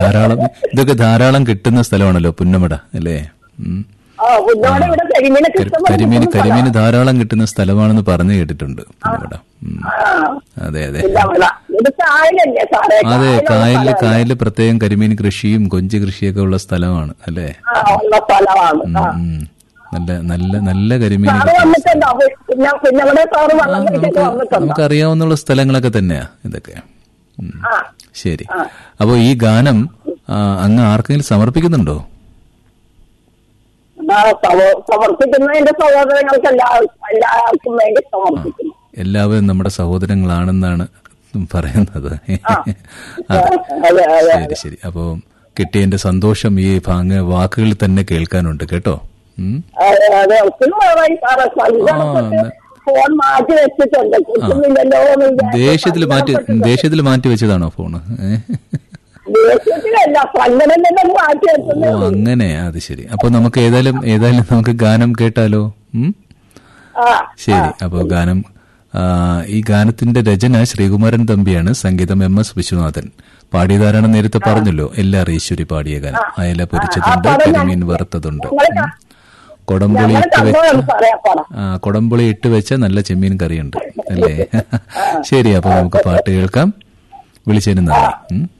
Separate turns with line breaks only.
ധാരാളം ഇതൊക്കെ ധാരാളം കിട്ടുന്ന സ്ഥലമാണല്ലോ പുന്നമട അല്ലേ ഉം.
ആ പുന്നോടെ ഇവിടെ കരിമീനൊക്കെ
കരി-
ഇഷ്ടംപോലെ
കരിമീൻ
കിട്ടുന്ന
കരിമീൻ ധാരാളം കിട്ടുന്ന സ്ഥലമാണെന്ന് പറഞ്ഞു കേട്ടിട്ടുണ്ട് പുന്നമട ഉം.
ആ,
അതെ അതെ
പുന്നമട. ഇത് കായലല്ലേ സാറേ
അതെ
കായലുള്ള
കായലില്
സ്ഥലമല്ലേ?
കായലില് പ്രത്യേകം കരിമീൻ കൃഷിയും കൊഞ്ച് കൃഷിയൊക്കെ ഉള്ള സ്ഥലമാണ് അല്ലേ
ആ ഉള്ള സ്ഥലമാണ്
ഉം,
ആ.
ഉം. നല്ല നല്ല നല്ല കരിമീൻ
സാറ്
കിട്ടുന്ന
വന്നിട്ടുണ്ടോ പിന്നെ പിന്നെ ഇവിടെ സാറ്
ആ,
വെള്ളം കുടിക്കാൻ
നമുക്ക്
വന്നിട്ടുണ്ടോ
നമുക്കറിയാവുന്ന സ്ഥലങ്ങളൊക്കെ തന്നെയാ ഇതൊക്കെ ഉം.
ആ
ശരി അപ്പോ ഈ ഗാനം ആ, അങ്ങ് ആർക്കെങ്കിലും സമർപ്പിക്കുന്നുണ്ടോ
ആ, സമ- സമർപ്പിക്കുന്ന എന്റെ സഹോദരങ്ങൾക്ക് എല്ലാ എല്ലാവർക്കും വേണ്ടി സമർപ്പിക്കുന്നു
എല്ലാവരും നമ്മുടെ സഹോദരങ്ങളാണെന്നാണ് പറയുന്നത് അതെ
അതെ അതെ
ശരി ശരി അപ്പോ കിട്ടിയതിന്റെ സന്തോഷം ഈ ഭാഗ വാക്കുകളിൽ തന്നെ കേൾക്കാനുണ്ട് കേട്ടോ ഉം.
അതെ അതെ ഒത്തിരി നാളായി സാറേ സങ്കടപ്പെട്ട്
ആ,
ഫോൺ മാറ്റി വെച്ചിട്ടുണ്ട് കിട്ടുന്നില്ലല്ലോ എന്ന് വിചാരിച്ച്
ദേഷ്യത്തിൽ മാറ്റി
സങ്കടപ്പെട്ടിട്ട്
ദേഷ്യത്തിൽ മാറ്റി വെച്ചതാണോ ഫോണ് ഏ?
ദേഷ്യത്തിലല്ല സങ്കടം തന്നെ മാറ്റി
ഓ
വെക്കുന്നത്
അങ്ങനെ അത് ശരി അപ്പൊ നമുക്ക് ഏതായാലും ഏതായാലും നമുക്ക് ഗാനം കേട്ടാലോ ഉം
ആ
ശരി അപ്പോൾ ഗാനം ആ, ഈ ഗാനത്തിന്റെ രചന ശ്രീകുമാരൻ തമ്പിയാണ് സംഗീതം എം എസ് വിശ്വനാഥൻ പാടിയതാരാണ് നേരത്തെ പറഞ്ഞല്ലോ എല്ലാർ ഈശ്വരി പാടിയ ഗാനം അയല പൊരിച്ചതുണ്ട് കരിമീൻ വറുത്തതുണ്ട് ഉം. കൊടംപുളി
ഞങ്ങൾ
ഇട്ട് വെച്ച
കണ്ടതാണ് സാറേ ആ പടം
ആ കൊടംപുളി ഇട്ട് വെച്ച നല്ല ചെമ്മീൻ കറിയുണ്ട് അല്ലേ ശരി അപ്പൊ നമുക്ക് പാട്ട് കേൾക്കാം വിളിച്ചതിന് നന്ദി ഉം.